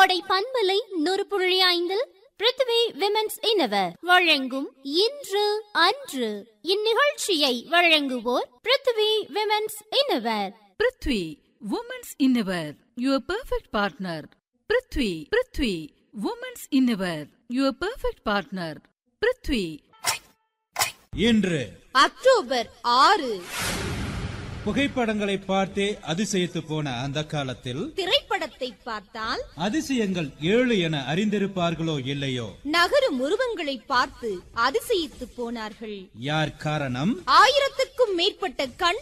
கோடை பண்பலை நூறு புள்ளி ஐந்தில் பிருத்வி விமென்ஸ் இனவர் வழங்கும் இன்று அன்று இந்நிகழ்ச்சியை வழங்குவோர் Prithvi women's innerwear Prithvi women's innerwear your perfect partner Prithvi Prithvi women's innerwear your perfect partner Prithvi இன்று அக்டோபர் ஆறு புகைப்படங்களை பார்த்தே அதிசயித்து போன அந்த காலத்தில் திரைப்படத்தை பார்த்தால் அதிசயங்கள் ஏழு என அறிந்திருப்பார்களோ இல்லையோ நகரும் உருவங்களை பார்த்து அதிசயித்து போனார்கள் யார் காரணம் ஆயிரத்துக்கும் மேற்பட்ட கண்